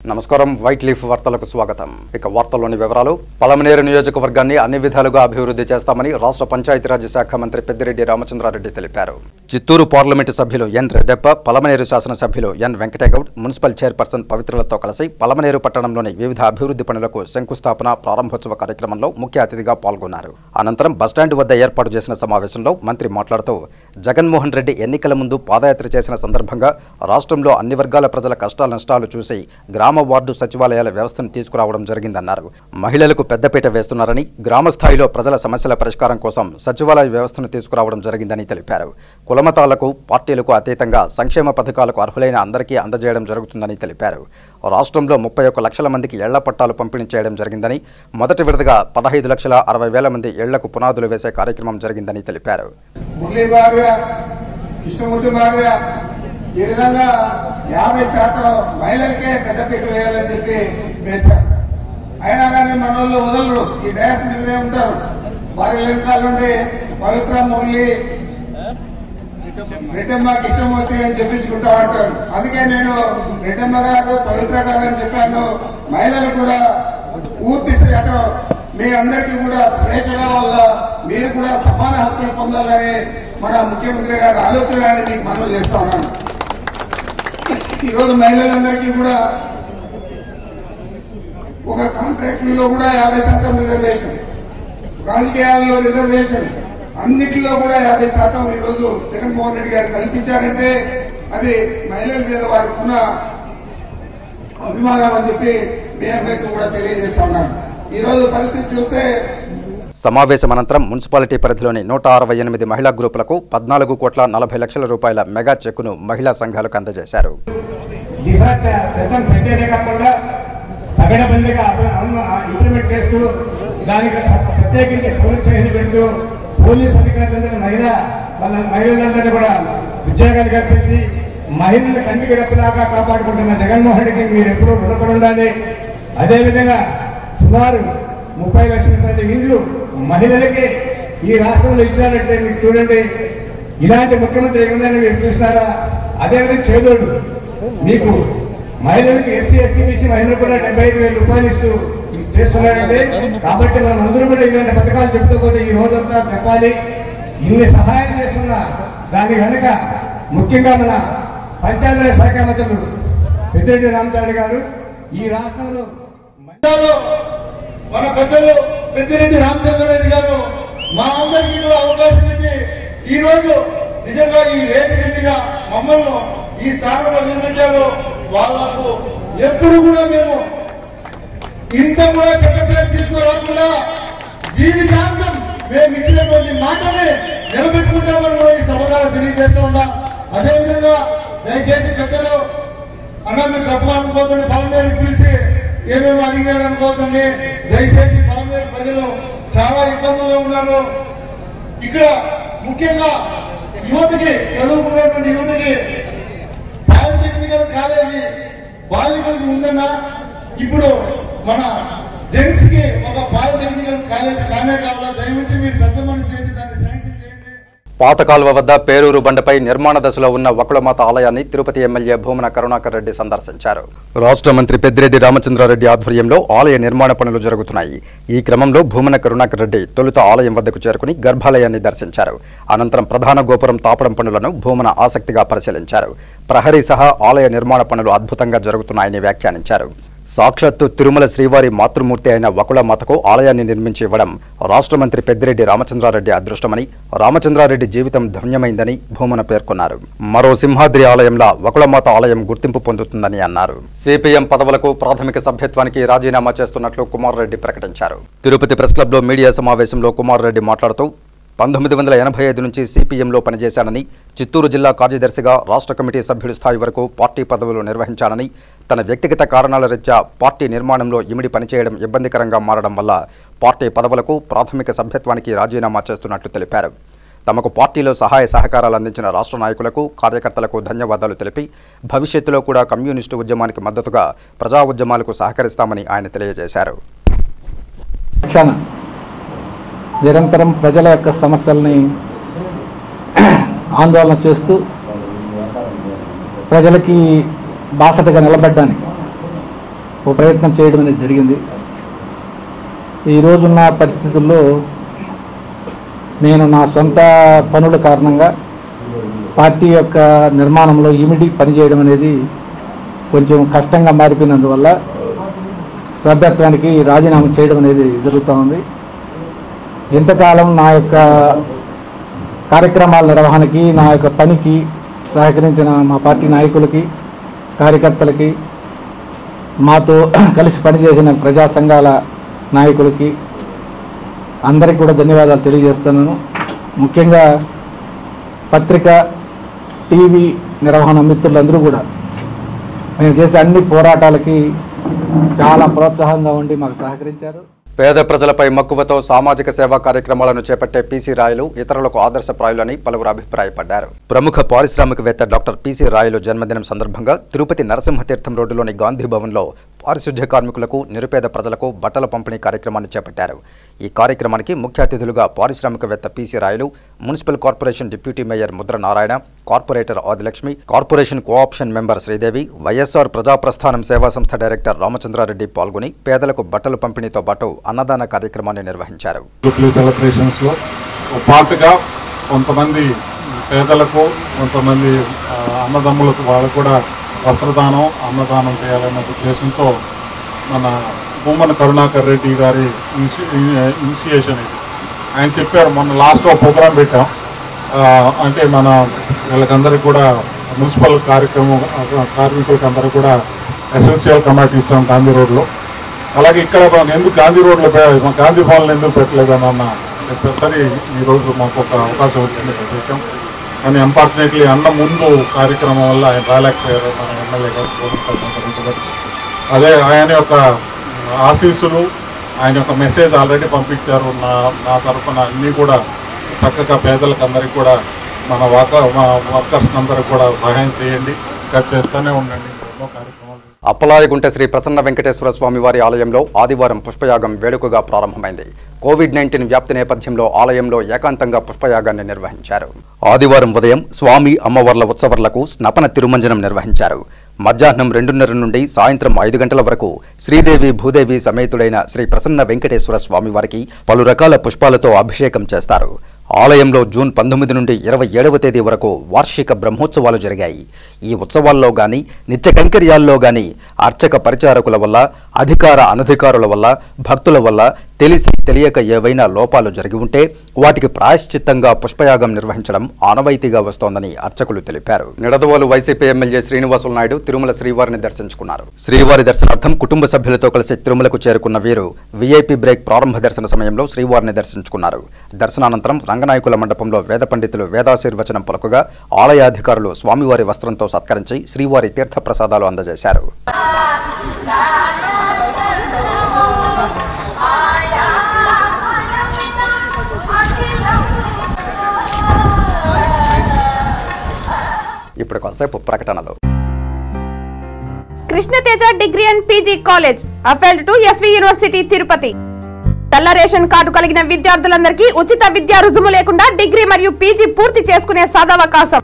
నమస్కారం white leaf వార్తలకు స్వాగతం ఇక వార్తల్లోని వివరాలు పలమనేరు నియోజకవర్గాన్ని అన్ని విధాలుగా అభివృద్ధి చేస్తామని రాష్ట్ర పంచాయతీరాజ్ శాఖ మంత్రి పెద్దిరెడ్డి రామచంద్రారెడ్డి తెలిపారు చిత్తూరు పార్లమెంటు సభ్యులు ఎన్ రెడ్డప్ప పలమనేరు శాసనసభ్యులు ఎన్ వెంకటేగౌడ్ మున్సిపల్ చైర్పర్సన్ పవిత్రలతో కలిసి పలమనేరు పట్టణంలోని వివిధ అభివృద్ధి పనులకు శంకుస్థాపన ప్రారంభోత్సవ కార్యక్రమంలో ముఖ్య అతిథిగా పాల్గొన్నారు అనంతరం బస్టాండ్ వద్ద ఏర్పాటు చేసిన సమావేశంలో మంత్రి మాట్లాడుతూ జగన్మోహన్ రెడ్డి ఎన్నికల ముందు పాదయాత్ర చేసిన సందర్భంగా రాష్ట్రంలో అన్ని వర్గాల ప్రజల కష్టాల నష్టాలు చూసి గ్రామ వార్డు సచివాలయాల వ్యవస్థను తీసుకురావడం జరిగిందన్నారు మహిళలకు పెద్దపీట వేస్తున్నారని గ్రామ స్థాయిలో ప్రజల సమస్యల పరిష్కారం కోసం సచివాలయ వ్యవస్థను తీసుకురావడం జరిగిందని తెలిపారు కులమతాలకు పార్టీలకు అతీతంగా సంక్షేమ పథకాలకు అర్హులైన అందరికీ అందజేయడం జరుగుతుందని తెలిపారు రాష్ట్రంలో ముప్పై ఒక్క లక్షల మందికి ఇళ్ల పట్టాలు పంపిణీ చేయడం జరిగిందని మొదటి విడతగా పదహైదు లక్షల అరవై వేల మంది ఇళ్లకు పునాదులు వేసే కార్యక్రమం జరిగిందని తెలిపారు మురళీ భార్య కృష్ణమూర్తి భార్య ఈ విధంగా యాభై శాతం మహిళలకే పెద్దపీట వేయాలని చెప్పి వేశారు అయినా కానీ మన వాళ్ళు వదలరు ఈ డయాస్ మీదనే ఉంటారు భార్య వెనకాల నుండి పవిత్ర మురళి రెడ్డమ్మ కృష్ణమూర్తి అని చెప్పించుకుంటా ఉంటారు అందుకే నేను రెడ్డమ్మ గారు పవిత్ర గారు అని చెప్పాను మహిళలు కూడా పూర్తి శాతం మీ అందరికీ కూడా స్వేచ్ఛగా వల్ల మీరు కూడా సమాన హక్కులు పొందాలని మన ముఖ్యమంత్రి గారి ఆలోచన అని మీకు మనవి చేస్తా ఉన్నాను ఈరోజు మహిళలందరికీ కూడా ఒక కాంట్రాక్టుల్లో కూడా యాభై శాతం రిజర్వేషన్ రాజకీయాల్లో రిజర్వేషన్ అన్నిటిలో కూడా యాభై శాతం ఈరోజు జగన్మోహన్ రెడ్డి గారు కల్పించారంటే అది మహిళల మీద వారికి ఉన్న అభిమానం అని చెప్పి మీ అందరికీ కూడా తెలియజేస్తా ఉన్నాను ఈ రోజు పరిస్థితి చూస్తే సమావేశం అనంతరం మున్సిపాలిటీ పరిధిలోని నూట అరవై ఎనిమిది మహిళా గ్రూపులకు పద్నాలుగు కోట్ల నలభై లక్షల రూపాయల మెగా చెక్కును మహిళా సంఘాలకు అందజేశారు దిశ చ- చట్టం పెట్టేదే కాకుండా పగడబందిగా అమ- అమ- ఇంప్లిమెంట్ చేస్తూ దానికి స- ప్రత్యేకించి పోలీస్ స్టేషన్ పెడుతూ పోలీస్ అధికారులందరూ మహిళ వాళ్ళ మహిళలందరినీ కూడా ఉద్యోగాలు కల్పించి మహిళలను కంటికి రెప్పలాగా కాపాడుకుంటున్న జగన్మోహన్ రెడ్డికి మీరు ఎప్పుడూ రుణపడి ఉండాలి అదేవిధంగా సుమారు ముప్పై లక్షల రూపాయల ఇండ్లు మహిళలకి ఈ రాష్ట్రంలో ఇచ్చారంటే మీకు చూడండి ఇలాంటి ముఖ్యమంత్రి ఎక్కడైనా మీరు చూసినారా అదేవిధంగా చేదోడు మీకు మహిళలకు ఎస్సీ ఎస్టీ బీసీ మహిళలు కూడా డెబ్బై ఐదు వేల రూపాయలు ఇస్తూ చేస్తున్నారంటే కాబట్టి మనం అందరూ కూడా ఇలాంటి పథకాలు చెప్తూ కూడా ఈ రోజంతా చెప్పాలి ఇన్ని సహాయం చేస్తున్న దాని వెనుక ముఖ్యంగా మన పంచాయతీరాజ్ శాఖ మంత్రులు పెద్దిరెడ్డి రామచారి గారు ఈ రాష్ట్రంలో జిల్లాలో మన పెద్దలు పెద్దిరెడ్డి రామచంద్రారెడ్డి గారు మా అందరికీ కూడా అవకాశం ఇచ్చి ఈ రోజు నిజంగా ఈ వేదిక మీద మమ్మల్ని ఈ స్థానంలో నిలబెట్టారు వాళ్లకు ఎప్పుడు కూడా మేము ఇంత కూడా చెడ్డ పేరు తీసుకురాకుండా జీవితాంతం మేము ఇచ్చినటువంటి మాటని నిలబెట్టుకుంటామని కూడా ఈ సమాధానం తెలియజేస్తూ ఉన్నా అదేవిధంగా దయచేసి పెద్దలు అన్న మీరు తప్పు అనుకోవద్దని పలమేరు పిలిచి ఏమేమి అడిగాడు అనుకోవద్దని దయచేసి పలమేరు ప్రజలు చాలా ఇబ్బందుల్లో ఉన్నారు ఇక్కడ ముఖ్యంగా యువతకి చదువుకున్నటువంటి యువతకి పాలిటెక్నికల్ కాలేజీ బాలికలకి ఉందన్నా ఇప్పుడు మన జెంట్స్ కి ఒక పాలిటెక్నికల్ కాలేజీ కానే కావాలా దయవుంచి మీరు పెద్ద మనసు చేసి దాన్ని శాంక్షన్ చేయండి పాత కాల్వ వద్ద పేరూరు బండపై నిర్మాణ దశలో ఉన్న వకుళమాత ఆలయాన్ని తిరుపతి ఎమ్మెల్యే భూమన కరుణాకర్ రెడ్డి సందర్శించారు రాష్ట్ర మంత్రి పెద్దిరెడ్డి రామచంద్రారెడ్డి ఆధ్వర్యంలో ఆలయ నిర్మాణ పనులు జరుగుతున్నాయి ఈ క్రమంలో భూమన కరుణాకర్ రెడ్డి తొలుత ఆలయం వద్దకు చేరుకుని గర్భాలయాన్ని దర్శించారు అనంతరం ప్రధాన గోపురం తాపడం పనులను భూమన ఆసక్తిగా పరిశీలించారు ప్రహరీ సహా ఆలయ నిర్మాణ పనులు అద్భుతంగా జరుగుతున్నాయని వ్యాఖ్యానించారు సాక్షాత్తు తిరుమల శ్రీవారి మాతృమూర్తి అయిన వకుళమాతకు ఆలయాన్ని నిర్మించి ఇవ్వడం రాష్ట్ర మంత్రి పెద్దిరెడ్డి రామచంద్రారెడ్డి అదృష్టమని రామచంద్రారెడ్డి జీవితం ధన్యమైందని భూమన పేర్కొన్నారు మరో సింహాద్రి ఆలయంలో వకుళమాత ఆలయం గుర్తింపు పొందుతుందని అన్నారు సిపిఎం పదవులకు ప్రాథమిక సభ్యత్వానికి రాజీనామా చేస్తున్నట్లు కుమార్ రెడ్డి ప్రకటించారు తిరుపతి ప్రెస్ క్లబ్లో మీడియా సమావేశంలో కుమార్ రెడ్డి మాట్లాడుతూ పంతొమ్మిది వందల ఎనభై ఐదు నుంచి సిపిఎంలో పనిచేశానని చిత్తూరు జిల్లా కార్యదర్శిగా రాష్ట్ర కమిటీ సభ్యుడి స్థాయి వరకు పార్టీ పదవులు నిర్వహించానని తన వ్యక్తిగత కారణాల రీత్యా పార్టీ నిర్మాణంలో ఇమిడి పనిచేయడం ఇబ్బందికరంగా మారడం వల్ల పార్టీ పదవులకు ప్రాథమిక సభ్యత్వానికి రాజీనామా చేస్తున్నట్లు తెలిపారు తమకు పార్టీలో సహాయ సహకారాలు అందించిన రాష్ట్ర నాయకులకు కార్యకర్తలకు ధన్యవాదాలు తెలిపి భవిష్యత్తులో కూడా కమ్యూనిస్టు ఉద్యమానికి మద్దతుగా ప్రజా ఉద్యమాలకు సహకరిస్తామని ఆయన తెలియజేశారు క్షణ నిరంతరం ప్రజల యొక్క సమస్యల్ని ఆందోళన చేస్తూ ప్రజలకి బాసటగా నిలబడ్డానికి ఒక ప్రయత్నం చేయడం అనేది జరిగింది ఈ రోజున్న పరిస్థితుల్లో నేను నా సొంత పనుల కారణంగా పార్టీ యొక్క నిర్మాణంలో ఇమిడి పనిచేయడం అనేది కొంచెం కష్టంగా మారిపోయినందువల్ల సభ్యత్వానికి రాజీనామా చేయడం అనేది జరుగుతూ ఉంది ఇంతకాలం నా యొక్క కార్యక్రమాల నిర్వహణకి నా యొక్క పనికి సహకరించిన మా పార్టీ నాయకులకి కార్యకర్తలకి మాతో కలిసి పనిచేసిన ప్రజా సంఘాల నాయకులకి అందరికీ కూడా ధన్యవాదాలు తెలియజేస్తున్నాను ముఖ్యంగా పత్రిక టీవీ నిర్వహణ మిత్రులందరూ కూడా మేము చేసే అన్ని పోరాటాలకి చాలా ప్రోత్సాహంగా ఉండి మాకు సహకరించారు పేద ప్రజలపై మక్కువతో సామాజిక సేవా కార్యక్రమాలను చేపట్టే పీసీ రాయలు ఇతరులకు ఆదర్శప్రాయులని పలువురు అభిప్రాయపడ్డారు ప్రముఖ పారిశ్రామికవేత్త డాక్టర్ పీసీ రాయలు జన్మదినం సందర్భంగా తిరుపతి నరసింహతీర్థం రోడ్డులోని గాంధీ భవన్లో పారిశుధ్య కార్మికులకు నిరుపేద ప్రజలకు బట్టల పంపిణీ కార్యక్రమాన్ని చేపట్టారు ఈ కార్యక్రమానికి ముఖ్య అతిథులుగా పారిశ్రామికవేత్త PC Rayalu municipal corporation deputy mayor Mudra Narayana corporator Adilakshmi corporation cooption member Sridevi YSR ప్రజాప్రస్థానం సేవా సంస్థ డైరెక్టర్ రామచంద్రారెడ్డి పాల్గొని పేదలకు బట్టలు పంపిణీతో పాటు అన్నదాన కార్యక్రమాన్ని నిర్వహించారు జూబ్లీ సెలబ్రేషన్స్లో ఒక పార్ట్గా కొంతమంది పేదలకు కొంతమంది ఆ, అన్నదమ్ములకు వాళ్ళకు కూడా వస్త్రదానం అన్నదానం చేయాలనే ఉద్దేశంతో మన భూమన కరుణాకర్ రెడ్డి గారి ఇనిషి ఇనిషియేషన్ ఇది ఆయన చెప్పారు మొన్న లాస్ట్ ఒక ప్రోగ్రాం పెట్టాం ఆ, అంటే మన వీళ్ళకందరికీ కూడా మున్సిపల్ కార్యక్రమం ఆ, కార్మికులకు అందరికీ కూడా ఎసెన్షియల్ కమాటీ ఇస్తాం గాంధీ రోడ్లో అలాగే ఇక్కడ మనం ఎందుకు గాంధీ రోడ్లో పె- మా గాంధీ భవన్లో ఎందుకు పెట్టలేదని అన్న సరే ఈరోజు మాకు ఒక అవకాశం వచ్చింది ఇక్కడ పెట్టాం కానీ అన్ఫార్చునేట్లీ అన్న ముందు కార్యక్రమం వల్ల ఆయన రాలేకపోయారు మన ఎమ్మెల్యే గారు గోవిందరావు సంప్రదించబడి అదే ఆయన యొక్క ఆశీస్సులు ఆయన యొక్క మెసేజ్ ఆల్రెడీ పంపించారు నా నా తరఫున అన్నీ కూడా చక్కగా పేదలకు అందరికీ కూడా మన వర్క మా వర్కర్స్ అందరికీ కూడా సహాయం చేయండి ఇంకా చేస్తూనే ఉండండి ఎన్నో కార్యక్రమాలు అప్పలాయగుంట శ్రీ ప్రసన్న వెంకటేశ్వర స్వామి వారి ఆలయంలో ఆదివారం పుష్పయాగం వేడుకగా ప్రారంభమైంది కోవిడ్ నైన్టీన్ వ్యాప్తి నేపథ్యంలో ఆలయంలో ఏకాంతంగా పుష్పయాగాన్ని నిర్వహించారు ఆదివారం ఉదయం స్వామి అమ్మవార్ల ఉత్సవర్లకు స్నపన తిరుమంజనం నిర్వహించారు మధ్యాహ్నం రెండున్నర నుండి సాయంత్రం ఐదు గంటల వరకు శ్రీదేవి భూదేవి సమేతుడైన శ్రీ ప్రసన్న వెంకటేశ్వర స్వామి వారికి పలు రకాల పుష్పాలతో అభిషేకం చేస్తారు ఆలయంలో జూన్ పంతొమ్మిది నుండి ఇరవై ఏడవ తేదీ వరకు వార్షిక బ్రహ్మోత్సవాలు జరిగాయి ఈ ఉత్సవాల్లో గాని నిత్య కైంకర్యాల్లో గాని అర్చక పరిచారకుల వల్ల అధికార అనధికారుల వల్ల భక్తుల వల్ల తెలిసి తెలియక ఏవైనా లోపాలు జరిగి ఉంటే వాటికి ప్రాయశ్చిత్తంగా పుష్పయాగం నిర్వహించడం ఆనవాయితీగా వస్తోందని అర్చకులు తెలిపారు నిడదవోలు వైసీపీ ఎమ్మెల్యే శ్రీనివాసులు నాయుడు తిరుమల శ్రీవారిని దర్శించుకున్నారు శ్రీవారి దర్శనార్థం కుటుంబ సభ్యులతో కలిసి తిరుమలకు చేరుకున్న వీరు వీఐపీ బ్రేక్ ప్రారంభ దర్శన సమయంలో శ్రీవారిని దర్శించుకున్నారు దర్శనానంతరం రంగనాయకుల మండపంలో వేద పండితులు వేదాశీర్వచనం పలుకగా ఆలయాధికారులు స్వామివారి వస్త్రంతో సత్కరించి శ్రీవారి తీర్థ ప్రసాదాలు అందజేశారు ఇప్పుడు కొంతసేపు ప్రకటనలు Krishnateja degree and PG college affiliated to SV university Tirupati తెల్ల రేషన్ కార్డు కలిగిన విద్యార్థులందరికీ ఉచిత విద్యా రుజుము లేకుండా డిగ్రీ మరియు పీజీ పూర్తి చేసుకునే సదవకాశం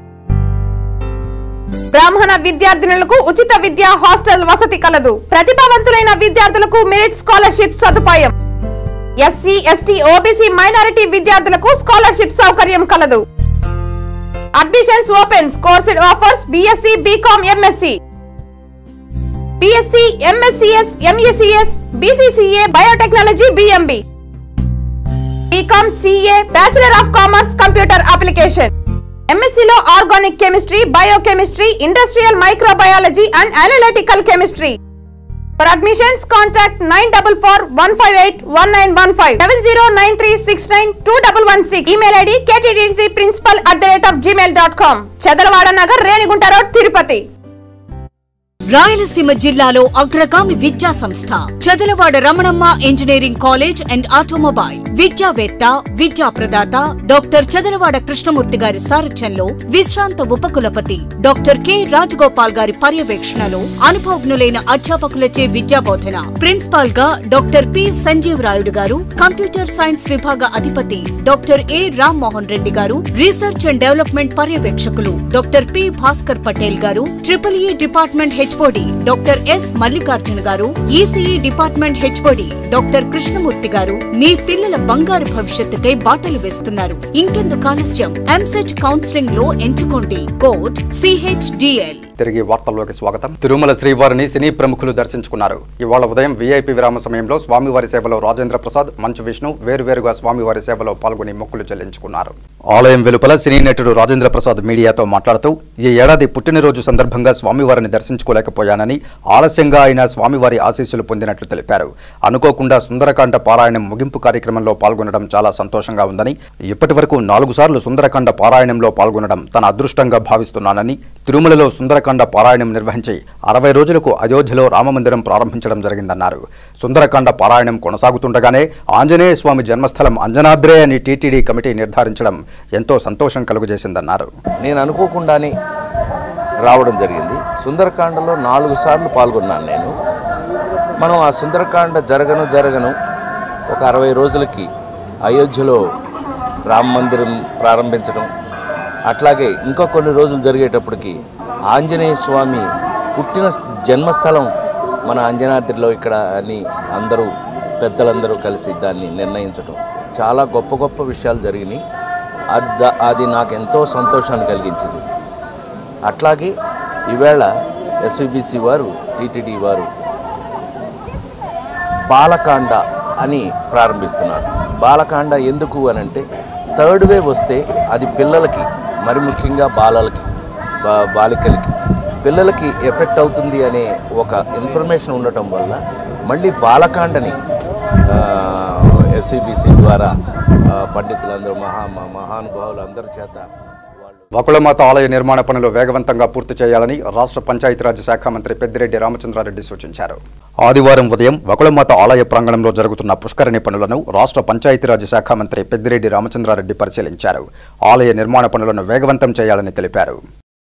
బ్రాహ్మణ విద్యార్థినులకు ఉచిత విద్యా హాస్టల్ వసతి కలదు ప్రతిభావంతులైన విద్యార్థులకు మెరిట్ స్కాలర్షిప్ సదుపాయం ఎస్సీ ఎస్టీ ఓబీసీ మైనారిటీ విద్యార్థులకు స్కాలర్షిప్ సౌకర్యం కలదు admissions opens course offers BSc BCom MSc BSc MSCS MSCS BCCA biotechnology BMB BCom CA bachelor of commerce computer application ఎంఎస్సీలో organic chemistry biochemistry industrial microbiology and analytical chemistry For admissions, contact 944-158-1915, 7093692116. Email ID ktdcprincipal at the rate of gmail.com. Chadalavada Nagar Renigunta road Tirupati Rayalaseema జిల్లాలో అగ్రగామి విద్యా సంస్థ Chadalavada Ramanamma engineering college and automobile విద్యావేత్త విద్యా ప్రదాత doctor Chadalavada Krishnamurthy గారి సారథ్యంలో విశ్రాంత ఉపకులపతి డాక్టర్ కె రాజగోపాల్ గారి పర్యవేక్షణలో అనుభవజ్ఞులైన అధ్యాపకులచే విద్యా బోధన ప్రిన్సిపాల్ గా డాక్టర్ పి సంజీవ్ రాయుడు గారు కంప్యూటర్ సైన్స్ విభాగ అధిపతి డాక్టర్ ఏ రామ్మోహన్ రెడ్డి గారు రీసెర్చ్ అండ్ డెవలప్మెంట్ పర్యవేక్షకులు డాక్టర్ పి భాస్కర్ పటేల్ గారు triple E department HO HOD doctor S Mallikarjuna గారు ECE department HOD doctor Krishnamurthy గారు మీ పిల్లల బంగారు భవిష్యత్తుకై బాటలు వేస్తున్నారు ఇంకెందుకు ఆలస్యం ఎంసెట్ కౌన్సిలింగ్ లో ఎంచుకోండి కోడ్ సిహెచ్డిఎల్ తిరిగి వార్తల్లోకి స్వాగతం తిరుమల శ్రీవారిని సినీ ప్రముఖులు దర్శించుకున్నారు ఇవాళ ఉదయం వీఐపీ విరామ సమయంలో స్వామివారి సేవలో రాజేంద్ర ప్రసాద్ మంచు విష్ణు వేరువేరుగా స్వామివారి సేవలో పాల్గొని మొక్కులు చెల్లించుకున్నారు ఆలయం వెలుపల సినీ నటుడు రాజేంద్ర ప్రసాద్ మీడియాతో మాట్లాడుతూ ఈ ఏడాది పుట్టినరోజు సందర్భంగా స్వామివారిని దర్శించుకోలేకపోయానని ఆలస్యంగా అయినా స్వామివారి ఆశీస్సులు పొందినట్లు తెలిపారు అనుకోకుండా సుందరకాండ పారాయణం ముగింపు కార్యక్రమంలో పాల్గొనడం చాలా సంతోషంగా ఉందని ఇప్పటి వరకు నాలుగు సార్లు సుందరకాండ పారాయణంలో పాల్గొనడం తన అదృష్టంగా భావిస్తున్నానని తిరుమలలో సుందరకాండ పారాయణం నిర్వహించి అరవై రోజులకు అయోధ్యలో రామమందిరం ప్రారంభించడం జరిగిందన్నారు సుందరకాండ పారాయణం కొనసాగుతుండగానే ఆంజనేయ స్వామి జన్మస్థలం అంజనాద్రే అని టీటీడీ కమిటీ నిర్ధారించడం ఎంతో సంతోషం కలుగజేసిందన్నారు నేను అనుకోకుండానే రావడం జరిగింది సుందరకాండలో నాలుగు సార్లు పాల్గొన్నాను నేను మనం ఆ సుందరకాండ జరగను జరగను ఒక అరవై రోజులకి అయోధ్యలో రామ మందిరం ప్రారంభించడం అట్లాగే ఇంకా కొన్ని రోజులు జరిగేటప్పటికి ఆంజనేయ స్వామి పుట్టిన జన్మస్థలం మన అంజనాద్రిలో ఇక్కడ అని అందరూ పెద్దలందరూ కలిసి దాన్ని నిర్ణయించడం చాలా గొప్ప గొప్ప విషయాలు జరిగినాయి అది దా- అది నాకు ఎంతో సంతోషాన్ని కలిగించింది అట్లాగే ఈవేళ ఎస్విబిసి వారు టీటీడీ వారు బాలకాండ అని ప్రారంభిస్తున్నారు బాలకాండ ఎందుకు అని అంటే థర్డ్ వేవ్ వస్తే అది పిల్లలకి మరి ముఖ్యంగా బాలలకి బా- బాలికలకి పిల్లలకి ఎఫెక్ట్ అవుతుంది అనే ఒక ఇన్ఫర్మేషన్ ఉండటం వల్ల మళ్ళీ బాలకాండని ఎస్విబిసి ద్వారా ఆ, పండితులందరూ మహా మ- మహానుభావులు అందరి చేత వాళ్ళు వకుళమాత ఆలయ నిర్మాణ పనులు వేగవంతంగా పూర్తి చేయాలని రాష్ట్ర పంచాయతీరాజ్ శాఖ మంత్రి పెద్దిరెడ్డి రామచంద్రారెడ్డి సూచించారు ఆదివారం ఉదయం వకుళమాత ఆలయ ప్రాంగణంలో జరుగుతున్న పుష్కరిణి పనులను రాష్ట్ర పంచాయతీరాజ్ శాఖ మంత్రి పెద్దిరెడ్డి రామచంద్రారెడ్డి పరిశీలించారు ఆలయ నిర్మాణ పనులను వేగవంతం చేయాలని తెలిపారు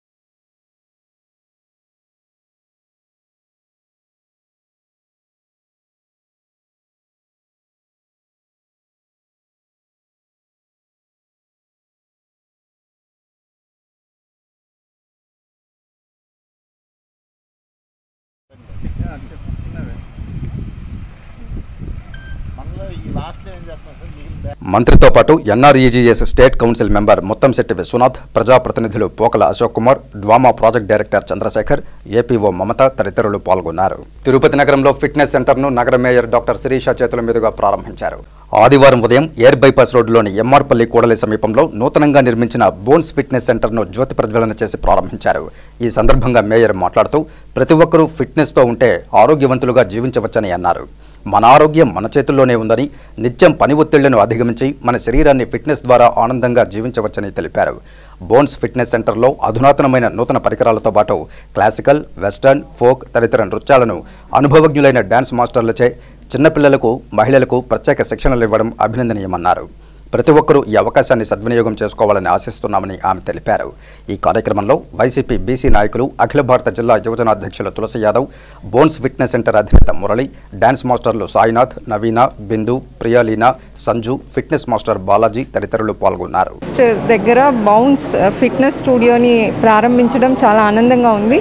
మంత్రితో పాటు NREGS state council member Muthamsetti Vishwanath ప్రజాప్రతినిధులు Pokala Ashok Kumar DWMA project director Chandrasekhar APO Mamata తదితరులు పాల్గొన్నారు తిరుపతి నగరంలో ఫిట్నెస్ సెంటర్ను నగర మేయర్ డాక్టర్ శిరీష చేతుల మీదుగా ప్రారంభించారు ఆదివారం ఉదయం ఎయిర్ బైపాస్ రోడ్డులోని ఎంఆర్పల్లి కూడలి సమీపంలో నూతనంగా నిర్మించిన బోన్స్ ఫిట్నెస్ సెంటర్ను జ్యోతి ప్రజ్వలన చేసి ప్రారంభించారు ఈ సందర్భంగా మేయర్ మాట్లాడుతూ ప్రతి ఒక్కరూ ఫిట్నెస్తో ఉంటే ఆరోగ్యవంతులుగా జీవించవచ్చని అన్నారు మన ఆరోగ్యం మన చేతుల్లోనే ఉందని నిత్యం పని ఒత్తిళ్లను అధిగమించి మన శరీరాన్ని ఫిట్నెస్ ద్వారా ఆనందంగా జీవించవచ్చని తెలిపారు బోన్స్ ఫిట్నెస్ సెంటర్లో అధునాతనమైన నూతన పరికరాలతో పాటు క్లాసికల్ వెస్టర్న్ ఫోక్ తదితర నృత్యాలను అనుభవజ్ఞులైన డాన్స్ మాస్టర్లచే చిన్నపిల్లలకు మహిళలకు ప్రత్యేక శిక్షణలు ఇవ్వడం అభినందనీయమన్నారు ప్రతి ఒక్కరూ ఈ అవకాశాన్ని సద్వినియోగం చేసుకోవాలని ఆశిస్తున్నామని ఆమె తెలిపారు ఈ కార్యక్రమంలో వైసీపీ బీసీ నాయకులు అఖిల భారత జిల్లా యువజన అధ్యక్షులు Tulasi Yadav bones fitness center అధినేత మురళి డాన్స్ మాస్టర్లు సాయినాథ్ నవీన బిందు ప్రియాలీనా సంజు ఫిట్నెస్ మాస్టర్ బాలాజీ తదితరులు పాల్గొన్నారు ఫస్ట్ దగ్గర బౌన్స్ ఫిట్నెస్ స్టూడియోని ప్రారంభించడం చాలా ఆనందంగా ఉంది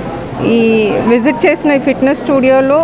ఈ విజిట్ చేసిన ఈ ఫిట్నెస్ స్టూడియోలో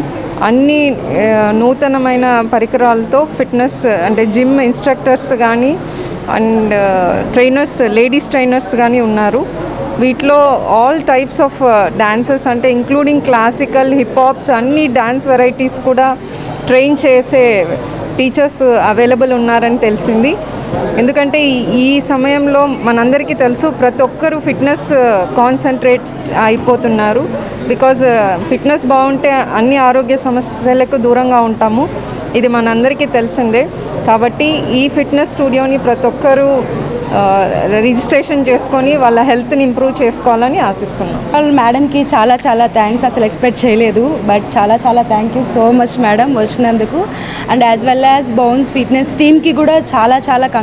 అన్ని ఆ, నూతనమైన పరికరాలతో ఫిట్నెస్ అంటే జిమ్ ఇన్స్ట్రక్టర్స్ కానీ అండ్ ట్రైనర్స్ లేడీస్ ట్రైనర్స్ కానీ ఉన్నారు వీటిలో ఆల్ టైప్స్ ఆఫ్ డాన్సెస్ అంటే ఇంక్లూడింగ్ క్లాసికల్ హిప్ హాప్స్ అన్ని డాన్స్ వెరైటీస్ కూడా ట్రైన్ చేసే టీచర్స్ అవైలబుల్ ఉన్నారని తెలిసింది ఎందుకంటే ఈ- ఈ సమయంలో మనందరికీ తెలుసు ప్రతి ఒక్కరూ ఫిట్నెస్ కాన్సన్ట్రేట్ అయిపోతున్నారు బికాజ్ ఫిట్నెస్ బాగుంటే అన్ని ఆరోగ్య సమస్యలకు దూరంగా ఉంటాము ఇది మనందరికీ తెలిసిందే కాబట్టి ఈ ఫిట్నెస్ స్టూడియోని ప్రతి ఒక్కరూ ఆ, రిజిస్ట్రేషన్ చేసుకొని వాళ్ళ హెల్త్ని ఇంప్రూవ్ చేసుకోవాలని ఆశిస్తున్నాం వాళ్ళ మేడంకి చాలా చాలా థ్యాంక్స్ అసలు ఎక్స్పెక్ట్ చేయలేదు బట్ చాలా చాలా thank you so much madam వచ్చినందుకు and as well as bounce fitness టీమ్కి కూడా చాలా చాలా congra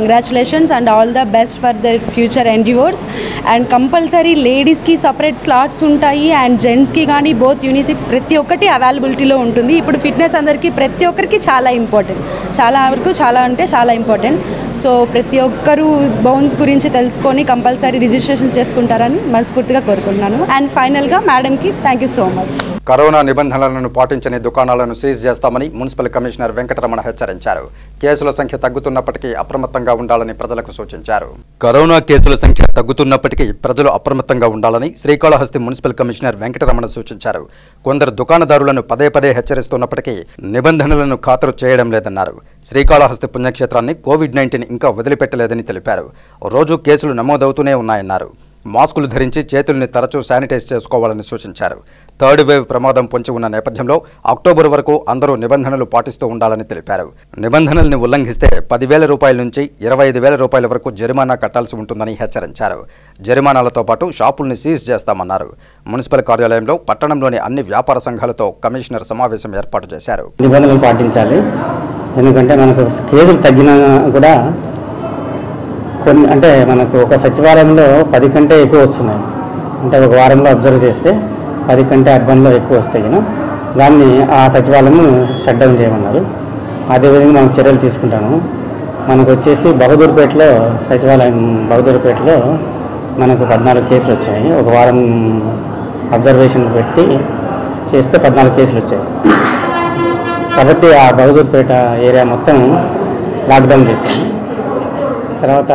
congratulations and all the best for their future endeavours and compulsory లేడీస్కి సపరేట్ స్లాట్స్ ఉంటాయి అండ్ జెంట్స్కి కానీ బోత్ యూనిసిక్స్ ప్రతి ఒక్కటి అవైలబిలిటీలో ఉంటుంది ఇప్పుడు ఫిట్నెస్ అందరికీ ప్రతి ఒక్కరికి చాలా ఇంపార్టెంట్ చాలా వరకు చాలా అంటే చాలా ఇంపార్టెంట్ సో ప్రతి ఒక్కరూ బౌన్స్ గురించి తెలుసుకొని కంపల్సరీ రిజిస్ట్రేషన్స్ చేసుకుంటారని మనస్ఫూర్తిగా కోరుకుంటున్నాను అండ్ ఫైనల్గా మేడంకి thank you so much corona నిబంధనలను పాటించని దుకాణాలను సీజ్ చేస్తామని మున్సిపల్ కమిషనర్ వెంకటరమణ హెచ్చరించారు కేసుల సంఖ్య తగ్గుతున్నప్పటికీ అప్రమత్తంగా ఉండాలని ప్రజలకు సూచించారు కరోనా కేసుల సంఖ్య తగ్గుతున్నప్పటికీ ప్రజలు అప్రమత్తంగా ఉండాలని శ్రీకాళహస్తి మున్సిపల్ కమిషనర్ వెంకటరమణ సూచించారు కొందరు దుకాణదారులను పదే పదే హెచ్చరిస్తున్నప్పటికీ నిబంధనలను ఖాతరు చేయడం లేదన్నారు శ్రీకాళహస్తి పుణ్యక్షేత్రాన్ని కోవిడ్ నైన్టీన్ ఇంకా వదిలిపెట్టలేదని తెలిపారు రోజు కేసులు నమోదవుతూనే ఉన్నాయన్నారు మాస్కులు ధరించి చేతుల్ని తరచూ శానిటైజ్ చేసుకోవాలని సూచించారు థర్డ్ వేవ్ ప్రమాదం పొంచి ఉన్న నేపథ్యంలో అక్టోబర్ వరకు అందరూ నిబంధనలు పాటిస్తూ ఉండాలని తెలిపారు నిబంధనల్ని ఉల్లంఘిస్తే పదివేల రూపాయల నుంచి ఇరవై ఐదు వేల రూపాయల వరకు జరిమానా కట్టాల్సి ఉంటుందని హెచ్చరించారు జరిమానాలతో పాటు షాపుల్ని సీజ్ చేస్తామన్నారు మున్సిపల్ కార్యాలయంలో పట్టణంలోని అన్ని వ్యాపార సంఘాలతో కమిషనర్ సమావేశం ఏర్పాటు చేశారు నిబంధనలు పాటించాలి ఎందుకంటే మనకు కేసులు తగ్గినా కూడా కొన్ని అంటే మనకు ఒక సచివాలయంలో పది కంటే ఎక్కువ వస్తున్నాయి అంటే ఒక వారంలో అబ్జర్వ్ చేస్తే పది కంటే అర్బన్లో ఎక్కువ వస్తాయి కదా దాన్ని ఆ సచివాలయం షట్ డౌన్ చేయమన్నారు అదేవిధంగా మనం చర్యలు తీసుకుంటాము మనకు వచ్చేసి బహదూర్పేటలో సచివాలయం బహదూర్పేటలో మనకు పద్నాలుగు కేసులు వచ్చాయి ఒక వారం అబ్జర్వేషన్ పెట్టి చేస్తే పద్నాలుగు కేసులు వచ్చాయి కాబట్టి ఆ బహదూర్పేట ఏరియా మొత్తం లాక్డౌన్ చేశాము తర్వాత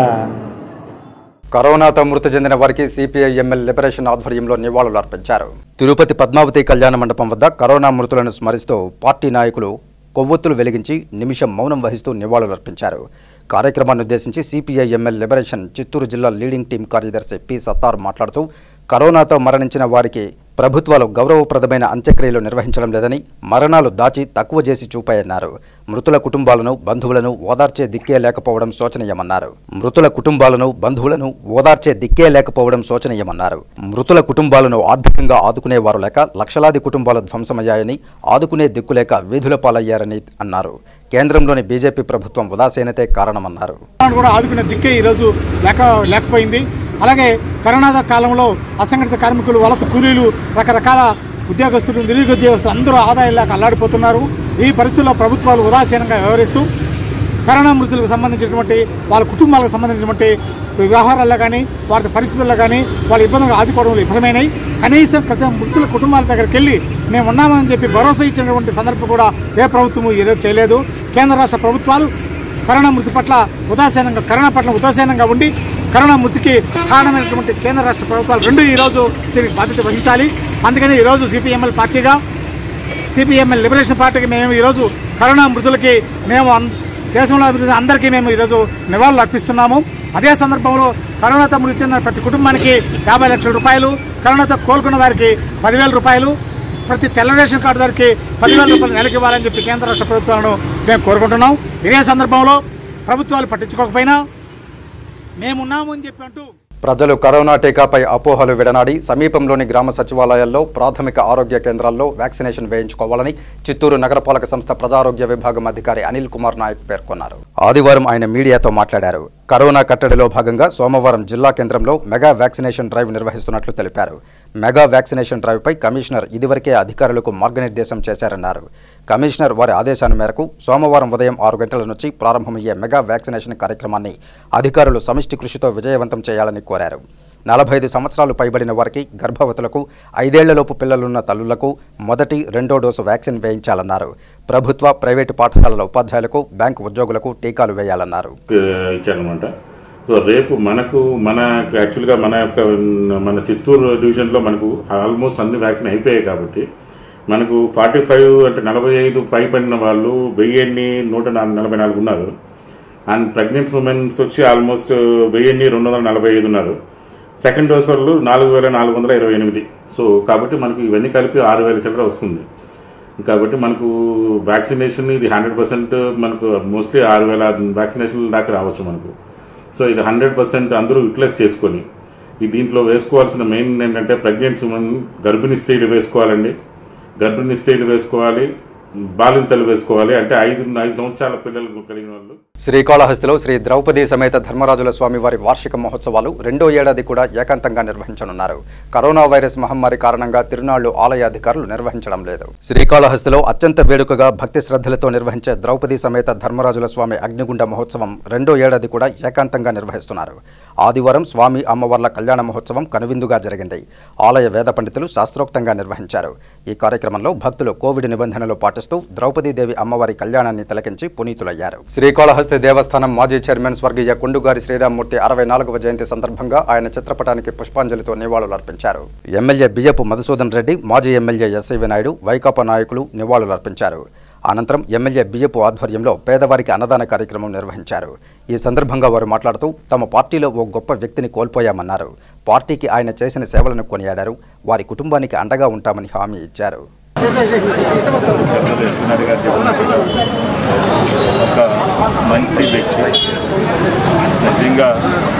కరోనాతో మృతి చెందిన వారికి సిపిఐ ఎంఎల్ లిబరేషన్ ఆధ్వర్యంలో నివాళులు అర్పించారు తిరుపతి పద్మావతి కళ్యాణ మండపం వద్ద కరోనా మృతులను స్మరిస్తూ పార్టీ నాయకులు కొవ్వొత్తులు వెలిగించి నిమిషం మౌనం వహిస్తూ నివాళులర్పించారు కార్యక్రమాన్ని ఉద్దేశించి సిపిఐ ఎంఎల్ లిబరేషన్ చిత్తూరు జిల్లా లీడింగ్ టీం కార్యదర్శి పి సత్తార్ మాట్లాడుతూ కరోనాతో మరణించిన వారికి ప్రభుత్వాలు గౌరవప్రదమైన అంత్యక్రియలు నిర్వహించడం లేదని మరణాలు దాచి తక్కువ చేసి చూపాయన్నారు మృతుల కుటుంబాలను బంధువులను ఓదార్చే దిక్కే లేకపోవడం శోచనీయమన్నారు మృతుల కుటుంబాలను బంధువులను ఓదార్చే దిక్కే లేకపోవడం శోచనీయమన్నారు మృతుల కుటుంబాలను ఆర్థికంగా ఆదుకునేవారు లేక లక్షలాది కుటుంబాలు ధ్వంసమయ్యాయని ఆదుకునే దిక్కులేక వీధుల పాలయ్యారని అన్నారు కేంద్రంలోని బీజేపీ ప్రభుత్వం ఉదాసీనతే కారణమన్నారు కూడా ఆదుకునే దిక్కే ఈరోజు లేక లేకపోయింది అలాగే కరోనా కాలంలో అసంఘటిత కార్మికులు వలస కూలీలు రకరకాల ఉద్యోగస్తులు నిరుద్యోగస్తులు అందరూ ఆదాయం లేక అల్లాడిపోతున్నారు ఈ పరిస్థితుల్లో ప్రభుత్వాలు ఉదాసీనంగా వ్యవహరిస్తూ కరోనా మృతులకు సంబంధించినటువంటి వాళ్ళ కుటుంబాలకు సంబంధించినటువంటి వ్యవహారాల్లో కానీ వారి పరిస్థితుల్లో కానీ వాళ్ళ ఇబ్బందులు ఆదుకోవడంలో విఫలమైనాయి కనీసం ప్రతి మృతుల కుటుంబాల దగ్గరికి వెళ్ళి మేము ఉన్నామని చెప్పి భరోసా ఇచ్చినటువంటి సందర్భం కూడా ఏ ప్రభుత్వము ఈరోజు చేయలేదు కేంద్ర రాష్ట్ర ప్రభుత్వాలు కరోనా మృతి పట్ల ఉదాసీనంగా కరోనా పట్ల ఉదాసీనంగా ఉండి కరోనా మృతికి కారణమైనటువంటి కేంద్ర రాష్ట్ర ప్రభుత్వాలు రెండు ఈరోజు దీనికి బాధ్యత వహించాలి అందుకని ఈరోజు సిపిఎంఎల్ పార్టీగా సిపిఎంఎల్ లిబరేషన్ పార్టీకి మేము ఈరోజు కరోనా మృతులకి మేము అన్- దేశంలో అభివృద్ధి అందరికీ మేము ఈరోజు నివాళులు అర్పిస్తున్నాము అదే సందర్భంలో కరోనాతో మృతి చెందిన ప్రతి కుటుంబానికి యాభై లక్షల రూపాయలు కరోనాతో కోలుకున్న వారికి పదివేల రూపాయలు ప్రతి తెల్ల రేషన్ కార్డు వారికి పదివేల రూపాయలు నెలకి ఇవ్వాలని చెప్పి కేంద్ర రాష్ట్ర ప్రభుత్వాలను మేము కోరుకుంటున్నాం ఇదే సందర్భంలో ప్రభుత్వాలు పట్టించుకోకపోయినా మేమున్నాము అని చెప్పి అంటూ ప్రజలు కరోనా టీకాపై అపోహలు విడనాడి సమీపంలోని గ్రామ సచివాలయాల్లో ప్రాథమిక ఆరోగ్య కేంద్రాల్లో వ్యాక్సినేషన్ వేయించుకోవాలని చిత్తూరు నగరపాలక సంస్థ ప్రజారోగ్య విభాగం అధికారి అనిల్ కుమార్ నాయక్ పేర్కొన్నారు ఆదివారం ఆయన మీడియాతో మాట్లాడారు కరోనా కట్టడిలో భాగంగా సోమవారం జిల్లా కేంద్రంలో మెగా వ్యాక్సినేషన్ డ్రైవ్ నిర్వహిస్తున్నట్లు తెలిపారు మెగా వ్యాక్సినేషన్ డ్రైవ్పై కమిషనర్ ఇదివరకే అధికారులకు మార్గనిర్దేశం చేశారన్నారు కమిషనర్ వారి ఆదేశాల మేరకు సోమవారం ఉదయం ఆరు గంటల నుంచి ప్రారంభమయ్యే మెగా వ్యాక్సినేషన్ కార్యక్రమాన్ని అధికారులు సమిష్టి కృషితో విజయవంతం చేయాలని కోరారు నలభై ఐదు సంవత్సరాలు పైబడిన వారికి గర్భవతులకు ఐదేళ్లలోపు పిల్లలున్న తల్లులకు మొదటి రెండో డోసు వ్యాక్సిన్ వేయించాలన్నారు ప్రభుత్వ ప్రైవేటు పాఠశాలల ఉపాధ్యాయులకు బ్యాంకు ఉద్యోగులకు టీకాలు వేయాలన్నారు ఇచ్చారనమాట సో రేపు మనకు మన యాక్చువల్గా మన యొక్క మన చిత్తూరు డివిజన్లో మనకు ఆల్మోస్ట్ అన్ని వ్యాక్సిన్ అయిపోయాయి కాబట్టి మనకు ఫార్టీ ఫైవ్ అంటే నలభై ఐదు పై పడిన వాళ్ళు వెయ్యిన్ని నూట నా- నలభై నాలుగు ఉన్నారు అండ్ ప్రెగ్నెంట్స్ ఉమెన్స్ వచ్చి ఆల్మోస్ట్ వెయ్యిన్ని రెండు వందల నలభై ఐదు ఉన్నారు సెకండ్ డోస్ వాళ్ళు నాలుగు వేల నాలుగు వందల ఇరవై ఎనిమిది సో కాబట్టి మనకు ఇవన్నీ కలిపి ఆరు వేల చిల్లర వస్తుంది కాబట్టి మనకు వ్యాక్సినేషన్ ఇది హండ్రెడ్ పర్సెంట్ మనకు మోస్ట్లీ ఆరు వేల వ్యాక్సినేషన్ దాకా రావచ్చు మనకు సో ఇది హండ్రెడ్ పర్సెంట్ అందరూ యూటిలైజ్ చేసుకొని ఈ దీంట్లో వేసుకోవాల్సిన మెయిన్ ఏంటంటే ప్రెగ్నెంట్స్ ఉమెన్ గర్భిణీ స్త్రీలు వేసుకోవాలండి గర్భిణీ స్త్రీలు వేసుకోవాలి బాలింతలు వేసుకోవాలి అంటే ఐదు ఐదు సంవత్సరాల పిల్లలు కలిగిన వాళ్ళు శ్రీకాళహస్తిలో శ్రీ ద్రౌపది సమేత ధర్మరాజుల స్వామి వారి వార్షిక మహోత్సవాలు రెండో ఏడాది కూడా ఏకాంతంగా నిర్వహించనున్నారు కరోనా వైరస్ మహమ్మారి కారణంగా తిరునాళ్లు ఆలయ అధికారులు నిర్వహించడం లేదు శ్రీకాళహస్తిలో అత్యంత వేడుకగా భక్తి శ్రద్ధలతో నిర్వహించే ద్రౌపది సమేత ధర్మరాజుల స్వామి అగ్నిగుండ మహోత్సవం రెండో ఏడాది కూడా ఏకాంతంగా నిర్వహిస్తున్నారు ఆదివారం స్వామి అమ్మవార్ల కళ్యాణ మహోత్సవం కనువిందుగా జరిగింది ఆలయ వేద పండితులు శాస్త్రోక్తంగా నిర్వహించారు ఈ కార్యక్రమంలో భక్తులు కోవిడ్ నిబంధనలు పాటిస్తూ ద్రౌపదీదేవి అమ్మవారి కళ్యాణాన్ని తిలకించి పునీతులయ్యారు శ్రీకాళహస్తి దేవస్థానం మాజీ చైర్మన్ స్వర్గీయ కుండుగారి శ్రీరామ్మూర్తి అరవై నాలుగవ జయంతి సందర్భంగా ఆయన చిత్రపటానికి పుష్పాంజలితో నివాళులర్పించారు ఎమ్మెల్యే బియ్యపు మధుసూదన్ రెడ్డి మాజీ ఎమ్మెల్యే ఎస్ఐ నాయుడు వైకాపా నాయకులు నివాళులర్పించారు అనంతరం ఎమ్మెల్యే బియ్యపు ఆధ్వర్యంలో పేదవారికి అన్నదాన కార్యక్రమం నిర్వహించారు ఈ సందర్భంగా వారు మాట్లాడుతూ తమ పార్టీలో ఓ గొప్ప వ్యక్తిని కోల్పోయామన్నారు పార్టీకి ఆయన చేసిన సేవలను కొనియాడారు వారి కుటుంబానికి అండగా ఉంటామని హామీ ఇచ్చారు కృష్ణారెడ్డి గారు చెప్పినట్టుగా ఒక మంచి వ్యక్తి నిజంగా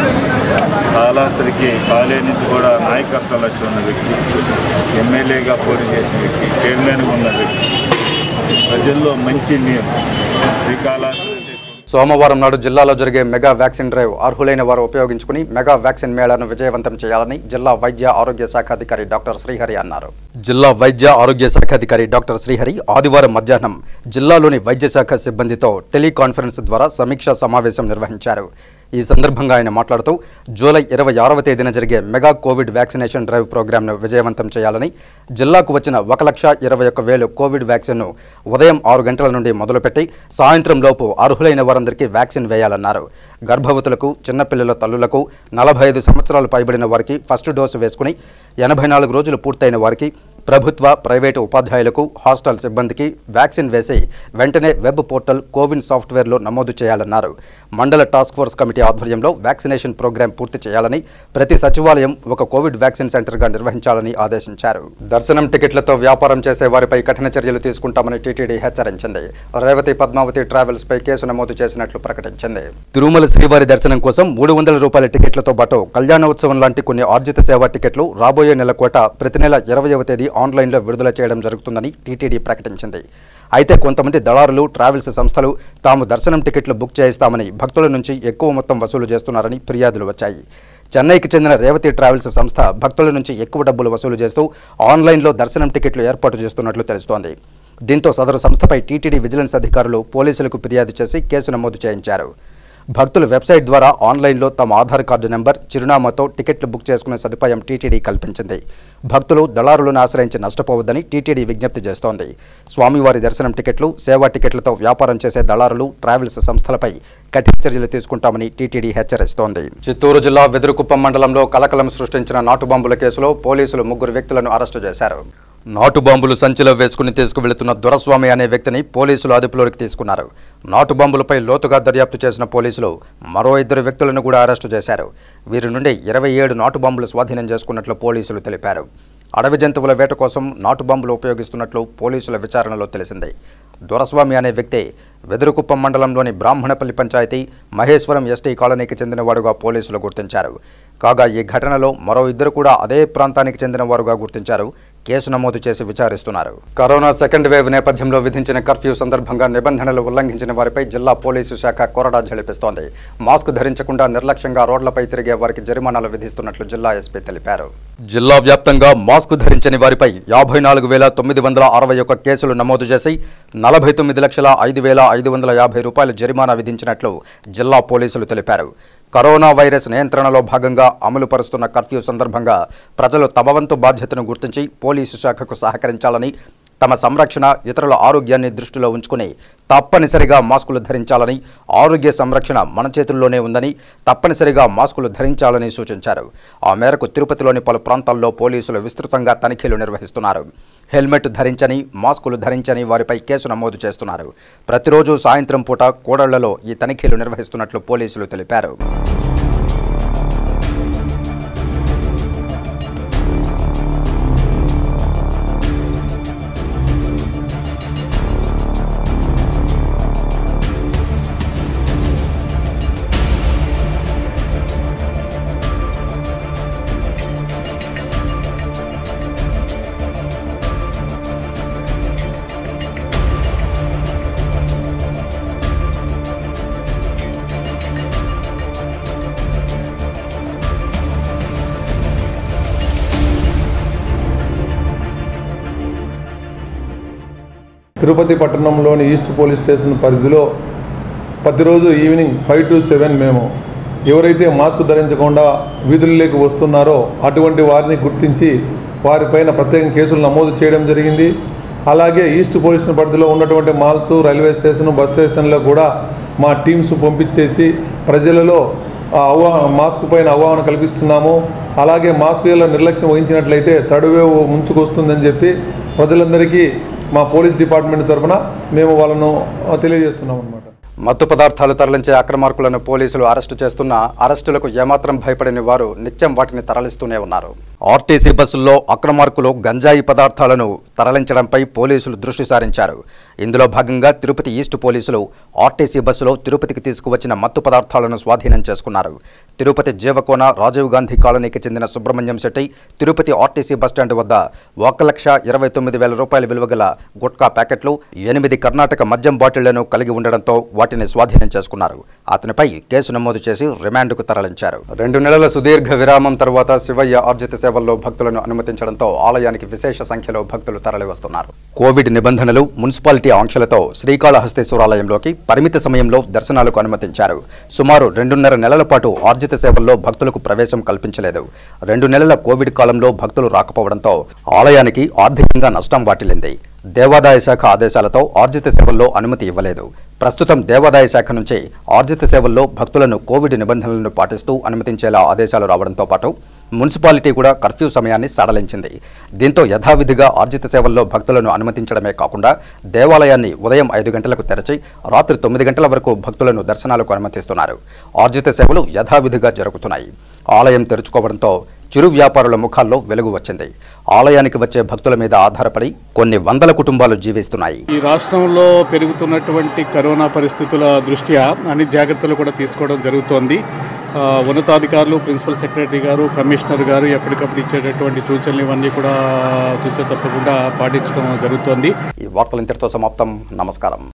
కాళాసరికి కాలే నుంచి కూడా నాయకత్వ లక్ష్యం ఉన్న వ్యక్తి ఎమ్మెల్యేగా పోటీ చేసిన వ్యక్తి చైర్మన్గా ఉన్న వ్యక్తి ప్రజల్లో మంచి నీ- శ్రీకాళహస్తి సోమవారం నాడు జిల్లాలో జరిగే మెగా వ్యాక్సిన్ డ్రైవ్ అర్హులైన వారు ఉపయోగించుకుని మెగా వ్యాక్సిన్ మేళాను విజయవంతం చేయాలని జిల్లా వైద్య ఆరోగ్య శాఖ అధికారి డాక్టర్ శ్రీహరి అన్నారు జిల్లా వైద్య ఆరోగ్య శాఖ అధికారి డాక్టర్ శ్రీహరి ఆదివారం మధ్యాహ్నం జిల్లాలోని వైద్య శాఖ సిబ్బందితో టెలికాన్ఫరెన్స్ ద్వారా సమీక్షా సమావేశం నిర్వహించారు ఈ సందర్భంగా ఆయన మాట్లాడుతూ జూలై ఇరవై ఆరవ తేదీన జరిగే మెగా కోవిడ్ వ్యాక్సినేషన్ డ్రైవ్ ప్రోగ్రాంను విజయవంతం చేయాలని జిల్లాకు వచ్చిన ఒక లక్ష ఇరవై ఒక్క వేలు కోవిడ్ వ్యాక్సిన్ను ఉదయం ఆరు గంటల నుండి మొదలుపెట్టి సాయంత్రం లోపు అర్హులైన వారందరికీ వ్యాక్సిన్ వేయాలన్నారు గర్భవతులకు చిన్నపిల్లల తల్లులకు నలభై ఐదు సంవత్సరాలు పైబడిన వారికి ఫస్ట్ డోసు వేసుకుని ఎనభై నాలుగు రోజులు పూర్తయిన వారికి ప్రభుత్వ ప్రైవేటు ఉపాధ్యాయులకు హాస్టల్ సిబ్బందికి వ్యాక్సిన్ వేసి వెంటనే వెబ్ పోర్టల్ కోవిన్ సాఫ్ట్వేర్లో నమోదు చేయాలన్నారు మండల టాస్క్ ఫోర్స్ కమిటీ ఆధ్వర్యంలో వ్యాక్సినేషన్ ప్రోగ్రాం పూర్తి చేయాలని ప్రతి సచివాలయం ఒక కోవిడ్ వ్యాక్సిన్ సెంటర్గా నిర్వహించాలని ఆదేశించారు దర్శనం టికెట్లతో వ్యాపారం చేసే వారిపై కఠిన చర్యలు తీసుకుంటామని టీటీడీ హెచ్చరించింది రేవతి పద్మావతి ట్రావెల్స్ పై కేసు నమోదు చేసినట్లు ప్రకటించింది తిరుమల శ్రీవారి దర్శనం కోసం మూడు వందల రూపాయల టికెట్లతో పాటు కళ్యాణోత్సవం లాంటి కొన్ని ఆర్జిత సేవా టికెట్లు రాబోయే నెల కోట ప్రతి నెల ఇరవయవ తేదీ ఆన్లైన్లో విడుదల చేయడం జరుగుతుందని టీటీడీ ప్రకటించింది అయితే కొంతమంది దళారులు ట్రావెల్స్ సంస్థలు తాము దర్శనం టికెట్లు బుక్ చేయిస్తామని భక్తుల నుంచి ఎక్కువ మొత్తం వసూలు చేస్తున్నారని ఫిర్యాదులు వచ్చాయి చెన్నైకి చెందిన రేవతి ట్రావెల్స్ సంస్థ భక్తుల నుంచి ఎక్కువ డబ్బులు వసూలు చేస్తూ ఆన్లైన్లో దర్శనం టికెట్లు ఏర్పాటు చేస్తున్నట్లు తెలుస్తోంది దీంతో సదరు సంస్థపై టీటీడీ విజిలెన్స్ అధికారులు పోలీసులకు ఫిర్యాదు చేసి కేసు నమోదు చేయించారు భక్తులు వెబ్సైట్ ద్వారా ఆన్లైన్లో తమ ఆధార్ కార్డు నెంబర్ చిరునామాతో టికెట్లు బుక్ చేసుకునే సదుపాయం టీటీడీ కల్పించింది భక్తులు దళారులను ఆశ్రయించి నష్టపోవద్దని టీటీడీ విజ్ఞప్తి చేస్తోంది స్వామివారి దర్శనం టికెట్లు సేవా టికెట్లతో వ్యాపారం చేసే దళారులు ట్రావెల్స్ సంస్థలపై కఠిన చర్యలు తీసుకుంటామని టీటీడీ హెచ్చరిస్తోంది చిత్తూరు జిల్లా వెదురుకుప్పం మండలంలో కలకలం సృష్టించిన నాటు బాంబుల కేసులో పోలీసులు ముగ్గురు వ్యక్తులను అరెస్టు చేశారు నాటు బాంబులు సంచిలో వేసుకుని తీసుకువెళుతున్న దొరస్వామి అనే వ్యక్తిని పోలీసులు అదుపులోకి తీసుకున్నారు నాటు బాంబులపై లోతుగా దర్యాప్తు చేసిన పోలీసులు మరో ఇద్దరు వ్యక్తులను కూడా అరెస్టు చేశారు వీరి నుండి ఇరవై ఏడు నాటు బాంబులు స్వాధీనం చేసుకున్నట్లు పోలీసులు తెలిపారు అడవి జంతువుల వేట కోసం నాటు బాంబులు ఉపయోగిస్తున్నట్లు పోలీసుల విచారణలో తెలిసింది దొరస్వామి అనే వ్యక్తి వెదురుకుప్పం మండలంలోని బ్రాహ్మణపల్లి పంచాయతీ మహేశ్వరం ఎస్టీ కాలనీకి చెందినవాడుగా పోలీసులు గుర్తించారు కాగా ఈ ఘటనలో మరో ఇద్దరు కూడా అదే ప్రాంతానికి చెందిన వారుగా గుర్తించారు కేసు నమోదు చేసి విచారిస్తున్నారు కరోనా సెకండ్ వేవ్ నేపథ్యంలో విధించిన కర్ఫ్యూ సందర్భంగా నిబంధనలు ఉల్లంఘించిన వారిపై జిల్లా పోలీసు శాఖ కొరడా జలిపిస్తోంది మాస్క్ ధరించకుండా నిర్లక్ష్యంగా రోడ్లపై తిరిగే వారికి జరిమానాలు విధిస్తున్నట్లు జిల్లా ఎస్పీ తెలిపారు జిల్లా వ్యాప్తంగా మాస్క్ ధరించని వారిపై యాభై నాలుగు వేల తొమ్మిది వందల అరవై ఒక్క కేసులు నమోదు చేసి నలభై తొమ్మిది లక్షల ఐదు వేల ఐదు వందల యాభై రూపాయల జరిమానా విధించినట్లు జిల్లా పోలీసులు తెలిపారు కరోనా వైరస్ నియంత్రణలో భాగంగా అమలు పరుస్తున్న కర్ఫ్యూ సందర్భంగా ప్రజలు తమ వంతు బాధ్యతను గుర్తించి పోలీసు శాఖకు సహకరించాలని తమ సంరక్షణ ఇతరుల ఆరోగ్యాన్ని దృష్టిలో ఉంచుకుని తప్పనిసరిగా మాస్కులు ధరించాలని ఆరోగ్య సంరక్షణ మన చేతుల్లోనే ఉందని తప్పనిసరిగా మాస్కులు ధరించాలని సూచించారు ఆ మేరకు తిరుపతిలోని పలు ప్రాంతాల్లో పోలీసులు విస్తృతంగా తనిఖీలు నిర్వహిస్తున్నారు హెల్మెట్ ధరించని మాస్కులు ధరించని వారిపై కేసు నమోదు చేస్తున్నారు ప్రతిరోజు సాయంత్రం పూట కోడళ్లలో ఈ తనిఖీలు నిర్వహిస్తున్నట్లు పోలీసులు తెలిపారు తిరుపతి పట్టణంలోని ఈస్ట్ పోలీస్ స్టేషన్ పరిధిలో ప్రతిరోజు ఈవినింగ్ ఫైవ్ టు సెవెన్ మేము ఎవరైతే మాస్క్ ధరించకుండా వీధుల్లోకి వస్తున్నారో అటువంటి వారిని గుర్తించి వారిపైన ప్రత్యేక కేసులు నమోదు చేయడం జరిగింది అలాగే ఈస్ట్ పోలీస్ పరిధిలో ఉన్నటువంటి మాల్స్ రైల్వే స్టేషన్ బస్ స్టేషన్లో కూడా మా టీమ్స్ పంపించేసి ప్రజలలో ఆ అవగా మాస్క్ పైన అవగాహన కల్పిస్తున్నాము అలాగే మాస్క్ ఇలా నిర్లక్ష్యం వహించినట్లయితే తడువేవు ముంచుకొస్తుందని చెప్పి ప్రజలందరికీ మా పోలీస్ డిపార్ట్మెంట్ తరఫున మేము వాళ్ళను ఆ, తెలియజేస్తున్నాం అన్నమాట మత్తు పదార్థాలు తరలించే అక్రమార్కులను పోలీసులు అరెస్టు చేస్తున్నా అరెస్టులకు ఏమాత్రం భయపడని వారు నిత్యం వాటిని తరలిస్తూనే ఉన్నారు ఆర్టీసీ బస్సుల్లో అక్రమార్కులు గంజాయి పదార్థాలను తరలించడంపై పోలీసులు దృష్టి సారించారు ఇందులో భాగంగా తిరుపతి ఈస్ట్ పోలీసులు ఆర్టీసీ బస్సులో తిరుపతికి తీసుకువచ్చిన మత్తు పదార్థాలను స్వాధీనం చేసుకున్నారు తిరుపతి జీవకోన రాజీవ్ గాంధీ కాలనీకి చెందిన సుబ్రహ్మణ్యం శెట్టి తిరుపతి ఆర్టీసీ బస్టాండ్ వద్ద ఒక లక్ష ఇరవై తొమ్మిది వేల రూపాయల విలువ గల గుట్కా ప్యాకెట్లు ఎనిమిది కర్ణాటక మద్యం బాటిళ్లను కలిగి ఉండడంతో వాటిని స్వాధీనం చేసుకున్నారు అతనిపై కేసు నమోదు చేసి రిమాండ్కు తరలించారు రెండు నెలల సుదీర్ఘ విరామం తర్వాత శివయ్య ఆర్జిత సేవల్లో భక్తులను అనుమతించడంతో ఆలయానికి విశేష సంఖ్యలో భక్తులు తరలివస్తున్నారు కోవిడ్ నిబంధనలు మున్సిపాలిటీ ఆంక్షలతో శ్రీకాళహస్తేశ్వరాలయంలోకి పరిమిత సమయంలో దర్శనాలకు అనుమతించారు సుమారు రెండున్నర నెలల పాటు ఆర్జిత సేవల్లో భక్తులకు ప్రవేశం కల్పించలేదు రెండు నెలల కోవిడ్ కాలంలో భక్తులు రాకపోవడంతో ఆలయానికి ఆర్థికంగా నష్టం వాటిల్లింది దేవాదాయ శాఖ ఆదేశాలతో ఆర్జిత సేవల్లో అనుమతి ఇవ్వలేదు ప్రస్తుతం దేవాదాయ శాఖ నుంచి ఆర్జిత సేవల్లో భక్తులను కోవిడ్ నిబంధనలను పాటిస్తూ అనుమతించేలా ఆదేశాలు రావడంతో పాటు మున్సిపాలిటీ కూడా కర్ఫ్యూ సమయాన్ని సడలించింది దీంతో యథావిధిగా ఆర్జిత సేవల్లో భక్తులను అనుమతించడమే కాకుండా దేవాలయాన్ని ఉదయం ఐదు గంటలకు తెరచి రాత్రి తొమ్మిది గంటల వరకు భక్తులను దర్శనాలకు అనుమతిస్తున్నారు ఆర్జిత సేవలు యథావిధిగా జరుగుతున్నాయి ఆలయం తెరుచుకోవడంతో చిరు వ్యాపారుల ముఖాల్లో వెలుగు వచ్చింది ఆలయానికి వచ్చే భక్తుల మీద ఆధారపడి కొన్ని వందల కుటుంబాలు జీవిస్తున్నాయి ఈ రాష్ట్రంలో పెరుగుతున్నటువంటి కరోనా పరిస్థితుల దృష్ట్యా అన్ని జాగ్రత్తలు కూడా తీసుకోవడం జరుగుతోంది ఆ, ఉన్నతాధికారులు ప్రిన్సిపల్ సెక్రటరీ గారు కమిషనర్ గారు ఎప్పటికప్పుడు ఇచ్చేటటువంటి సూచనలు ఇవన్నీ కూడా చూసే తప్పకుండా పాటించడం జరుగుతోంది ఈ వార్తలు ఇంతటితో సమాప్తం నమస్కారం